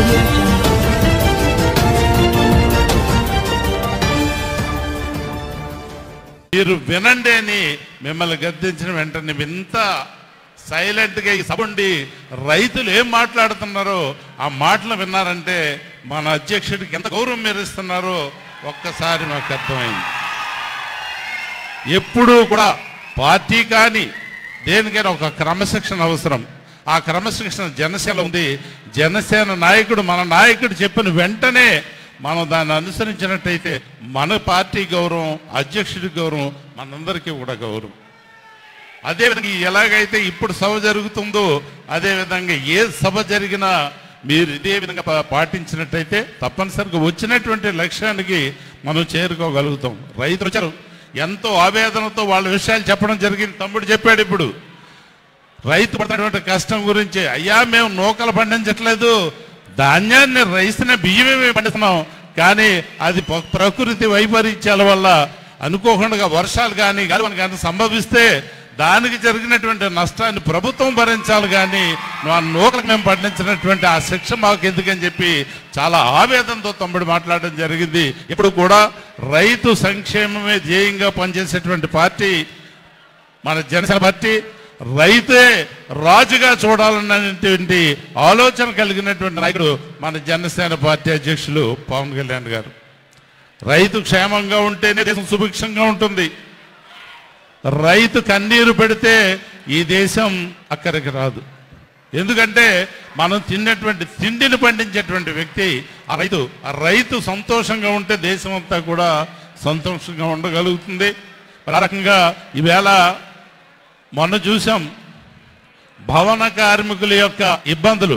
audio jungle. మీరు వినండి అని మిమ్మల్ని గద్దించిన వెంటనే ఇంత సైలెంట్గా ఈ సభండి రైతులు ఏం మాట్లాడుతున్నారో ఆ మాటలు విన్నారంటే మన అధ్యక్షుడికి ఎంత గౌరవం మీరు ఇస్తున్నారో ఒక్కసారి మాకు అర్థమైంది ఎప్పుడూ కూడా పార్టీ కానీ దేనికైనా ఒక క్రమశిక్షణ అవసరం ఆ క్రమశిక్షణ జనసేన ఉంది జనసేన నాయకుడు మన నాయకుడు చెప్పిన వెంటనే మనం దాన్ని అనుసరించినట్టయితే మన పార్టీ గౌరవం అధ్యక్షుడి గౌరవం మనందరికీ కూడా గౌరవం అదేవిధంగా ఎలాగైతే ఇప్పుడు సభ జరుగుతుందో అదే విధంగా ఏ సభ జరిగినా మీరు ఇదే విధంగా పా- పాటించినట్టయితే తప్పనిసరిగా వచ్చినటువంటి లక్ష్యానికి మనం చేరుకోగలుగుతాం రైతులు వచ్చారు ఎంతో ఆవేదనతో వాళ్ళ విషయాలు చెప్పడం జరిగింది తమ్ముడు చెప్పాడు ఇప్పుడు రైతు పడుతున్నటువంటి కష్టం గురించి అయ్యా మేము నూకలు పండించట్లేదు ధాన్యాన్ని రైతునే బియ్యమే పండిస్తున్నాం కానీ అది ప్ర- ప్రకృతి వైపరీత్యాల వల్ల అనుకోకుండా వర్షాలు కానీ గాలి కానీ సంభవిస్తే దానికి జరిగినటువంటి నష్టాన్ని ప్రభుత్వం భరించాలి కానీ ఆ నూకలకు మేము పండించినటువంటి ఆ శిక్ష మాకు ఎందుకని చెప్పి చాలా ఆవేదనతో తమ్ముడు మాట్లాడడం జరిగింది ఇప్పుడు కూడా రైతు సంక్షేమమే ధ్యేయంగా పనిచేసేటువంటి పార్టీ మన జనసేన పార్టీ రైతే రాజుగా చూడాలన్నటువంటి ఆలోచన కలిగినటువంటి నాయకుడు మన జనసేన పార్టీ అధ్యక్షులు పవన్ కళ్యాణ్ గారు రైతు క్షేమంగా ఉంటేనే దేశం సుభిక్షంగా ఉంటుంది రైతు కన్నీరు పెడితే ఈ దేశం అక్కడికి రాదు ఎందుకంటే మనం తిన్నటువంటి తిండిని పండించేటువంటి వ్యక్తి ఆ రైతు ఆ రైతు సంతోషంగా ఉంటే దేశం అంతా కూడా సంతోషంగా ఉండగలుగుతుంది ఆ రకంగా ఈవేళ మొన్న చూసాం భవన కార్మికుల యొక్క ఇబ్బందులు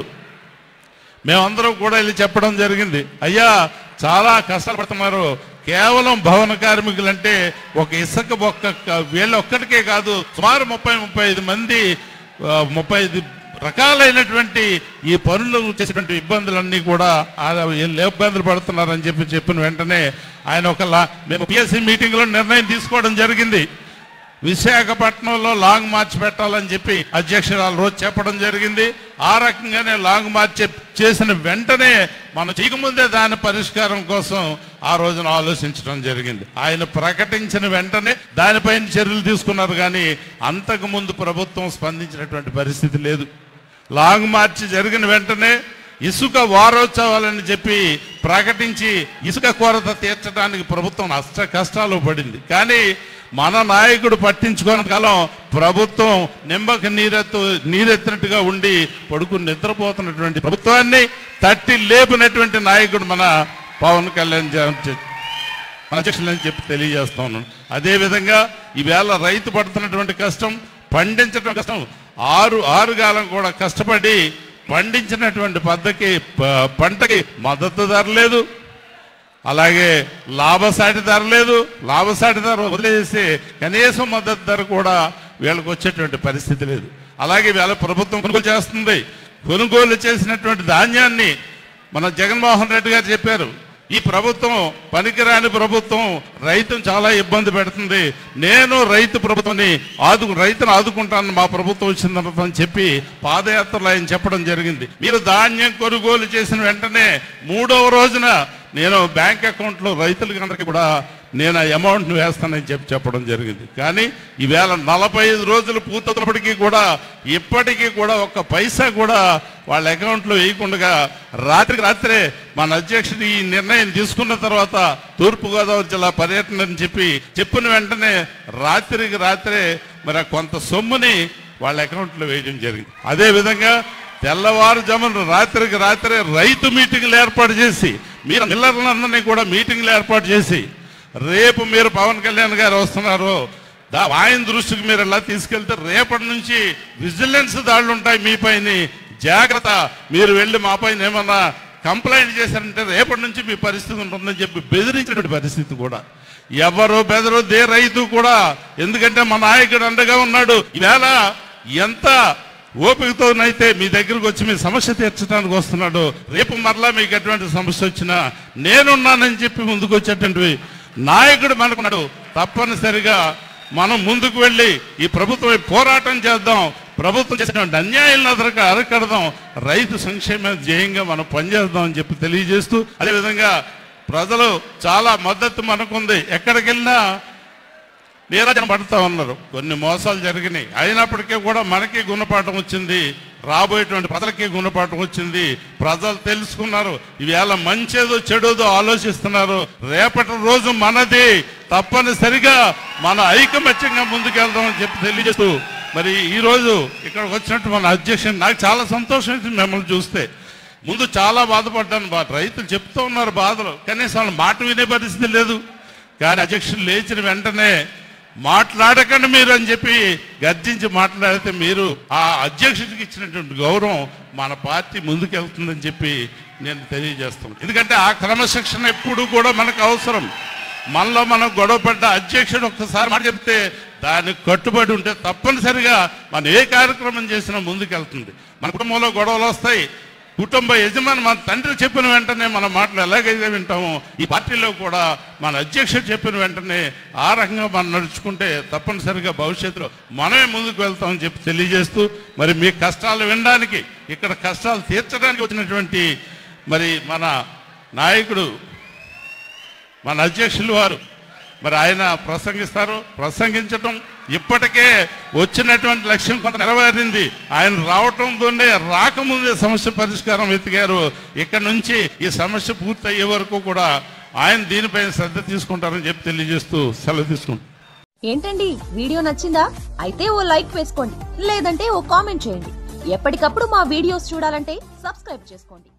మేమందరం కూడా వెళ్ళి చెప్పడం జరిగింది అయ్యా చాలా కష్టాలు పడుతున్నారు కేవలం భవన కార్మికులు అంటే ఒక ఇసుక ఒక్క వీళ్ళ ఒక్కటికే కాదు సుమారు ముప్పై ముప్పై ఐదు మంది ఆ, ముప్పై ఐదు రకాలైనటువంటి ఈ పనులు చేసేటువంటి ఇబ్బందులన్నీ కూడా ఆ వీళ్ళు ఇబ్బందులు పడుతున్నారని చెప్పి చెప్పిన వెంటనే ఆయన ఒక లా- మేము పిఎస్సి మీటింగ్లో నిర్ణయం తీసుకోవడం జరిగింది విశాఖపట్నంలో లాంగ్ మార్చ్ పెట్టాలని చెప్పి అధ్యక్షురాలు రోజు చెప్పడం జరిగింది ఆ రకంగానే లాంగ్ మార్చ్ చెప్- చేసిన వెంటనే మనం చేయకముందే దాని పరిష్కారం కోసం ఆ రోజున ఆలోచించడం జరిగింది ఆయన ప్రకటించిన వెంటనే దానిపైన చర్యలు తీసుకున్నారు కానీ అంతకు ముందు ప్రభుత్వం స్పందించినటువంటి పరిస్థితి లేదు లాంగ్ మార్చ్ జరిగిన వెంటనే ఇసుక వారోత్సవాలని చెప్పి ప్రకటించి ఇసుక కొరత తీర్చడానికి ప్రభుత్వం అష్ట కష్టాలు పడింది కానీ మన నాయకుడు పట్టించుకోని కాలం ప్రభుత్వం నిమ్మక నీరెత్తు నీరెత్తినట్టుగా ఉండి పడుకుని నిద్రపోతున్నటువంటి ప్రభుత్వాన్ని తట్టి లేపినటువంటి నాయకుడు మన పవన్ కళ్యాణ్ జ- అధ్యక్షులని చెప్పి తెలియజేస్తా ఉన్నాను అదేవిధంగా ఈవేళ రైతు పడుతున్నటువంటి కష్టం పండించడం కష్టం ఆరు ఆరు కాలం కూడా కష్టపడి పండించినటువంటి పద్ధతికి ప- పంటకి మద్దతు ధర లేదు అలాగే లాభసాటి ధర లేదు లాభసాటి ధర వదిలేసి కనీసం మద్దతు ధర కూడా వీళ్ళకి వచ్చేటువంటి పరిస్థితి లేదు అలాగే వీళ్ళ ప్రభుత్వం కొనుగోలు చేస్తుంది కొనుగోలు చేసినటువంటి ధాన్యాన్ని మన జగన్మోహన్ రెడ్డి గారు చెప్పారు ఈ ప్రభుత్వం పనికిరాని ప్రభుత్వం రైతును చాలా ఇబ్బంది పెడుతుంది నేను రైతు ప్రభుత్వాన్ని ఆదు రైతును ఆదుకుంటాను మా ప్రభుత్వం వచ్చిన తర్వాత అని చెప్పి పాదయాత్రలో ఆయన చెప్పడం జరిగింది మీరు ధాన్యం కొనుగోలు చేసిన వెంటనే మూడవ రోజున నేను బ్యాంక్ అకౌంట్లో రైతులకి అందరికీ కూడా నేను ఆ అమౌంట్ను వేస్తానని చెప్పి చెప్పడం జరిగింది కానీ ఈవేళ నలభై ఐదు రోజులు పూర్తయినప్పటికీ కూడా ఇప్పటికీ కూడా ఒక్క పైసా కూడా వాళ్ళ అకౌంట్లో వేయకుండా రాత్రికి రాత్రే మన అధ్యక్షుడు ఈ నిర్ణయం తీసుకున్న తర్వాత తూర్పుగోదావరి జిల్లా పర్యటన అని చెప్పి చెప్పిన వెంటనే రాత్రికి రాత్రే మరి ఆ కొంత సొమ్ముని వాళ్ళ అకౌంట్లో వేయడం జరిగింది అదే విధంగా తెల్లవారుజామున రాత్రికి రాత్రే రైతు మీటింగ్లు ఏర్పాటు చేసి మీరు మిల్లర్లందరినీ కూడా మీటింగ్లు ఏర్పాటు చేసి రేపు మీరు పవన్ కళ్యాణ్ గారు వస్తున్నారు దా- ఆయన దృష్టికి మీరు ఎలా తీసుకెళ్తే రేపటి నుంచి విజిలెన్స్ దాడులు ఉంటాయి మీ పైన జాగ్రత్త మీరు వెళ్ళి మా పైన ఏమన్నా కంప్లైంట్ చేశారంటే రేపటి నుంచి మీ పరిస్థితి ఉంటుందని చెప్పి బెదిరించినటువంటి పరిస్థితి కూడా ఎవరు బెదరు దే రైతు కూడా ఎందుకంటే మా నాయకుడు అండగా ఉన్నాడు ఈవేళ ఎంత ఓపికతోనైతే మీ దగ్గరకు వచ్చి మీ సమస్య తీర్చడానికి వస్తున్నాడు రేపు మరలా మీకు ఎటువంటి సమస్య వచ్చినా నేనున్నానని చెప్పి ముందుకు వచ్చేటువంటి నాయకుడు మనకున్నాడు తప్పనిసరిగా మనం ముందుకు వెళ్ళి ఈ ప్రభుత్వం పోరాటం చేద్దాం ప్రభుత్వం చేసినటువంటి అన్యాయాలను అదరక అరకడదాం రైతు సంక్షేమ ధ్యేయంగా మనం పనిచేద్దాం అని చెప్పి తెలియజేస్తూ అదేవిధంగా ప్రజలు చాలా మద్దతు మనకుంది ఎక్కడికి వెళ్ళినా నీరాజన పడుతూ ఉన్నారు కొన్ని మోసాలు జరిగినాయి అయినప్పటికీ కూడా మనకి గుణపాఠం వచ్చింది రాబోయేటువంటి ప్రజలకి గుణపాఠం వచ్చింది ప్రజలు తెలుసుకున్నారు ఈవేళ మంచేదో చెడోదో ఆలోచిస్తున్నారు రేపటి రోజు మనది తప్పనిసరిగా మన ఐకమత్యంగా ముందుకెళ్దామని చెప్పి తెలియజేస్తూ మరి ఈ రోజు ఇక్కడికి వచ్చినట్టు మన అధ్యక్షుడు నాకు చాలా సంతోషం అవుతుంది మిమ్మల్ని చూస్తే ముందు చాలా బాధపడ్డాను బా రైతులు చెప్తూ ఉన్నారు బాధలు కనీసం వాళ్ళ మాట వినే పరిస్థితి లేదు కానీ అధ్యక్షుడు లేచిన వెంటనే మాట్లాడకండి మీరు అని చెప్పి గర్జించి మాట్లాడితే మీరు ఆ అధ్యక్షుడికి ఇచ్చినటువంటి గౌరవం మన పార్టీ ముందుకెళ్తుందని చెప్పి నేను తెలియజేస్తాను ఎందుకంటే ఆ క్రమశిక్షణ ఎప్పుడు కూడా మనకు అవసరం మనలో మనం గొడవపడ్డ అధ్యక్షుడు ఒక్కసారి మాట చెప్తే దానికి కట్టుబడి ఉంటే తప్పనిసరిగా మనం ఏ కార్యక్రమం చేసినా ముందుకెళ్తుంది మన కుటుంబంలో గొడవలు వస్తాయి కుటుంబ యజమాని మన తండ్రి చెప్పిన వెంటనే మన మాటలు ఎలాగైతే వింటామో ఈ పార్టీలో కూడా మన అధ్యక్షుడు చెప్పిన వెంటనే ఆ రకంగా మనం నడుచుకుంటే తప్పనిసరిగా భవిష్యత్తులో మనమే ముందుకు వెళ్తామని చెప్పి తెలియజేస్తూ మరి మీ కష్టాలు వినడానికి ఇక్కడ కష్టాలు తీర్చడానికి వచ్చినటువంటి మరి మన నాయకుడు మన అధ్యక్షులు వారు మరి ఆయన ప్రసంగిస్తారు ప్రసంగించటం ఇప్పటికే వచ్చినటువంటి లక్ష్యం కొంత నెరవేరింది ఆయన రావటంతోనే రాకముందే సమస్య పరిష్కారం వెతికారు ఇక్కడ నుంచి ఈ సమస్య పూర్తి అయ్యే వరకు కూడా ఆయన దీనిపైన శ్రద్ధ తీసుకుంటారని చెప్పి తెలియజేస్తూ సెలవు తీసుకుంటాం ఏంటండి వీడియో నచ్చిందా అయితే ఓ లైక్ వేసుకోండి లేదంటే ఓ కామెంట్ చేయండి ఎప్పటికప్పుడు మా వీడియోస్ చూడాలంటే సబ్స్క్రైబ్ చేసుకోండి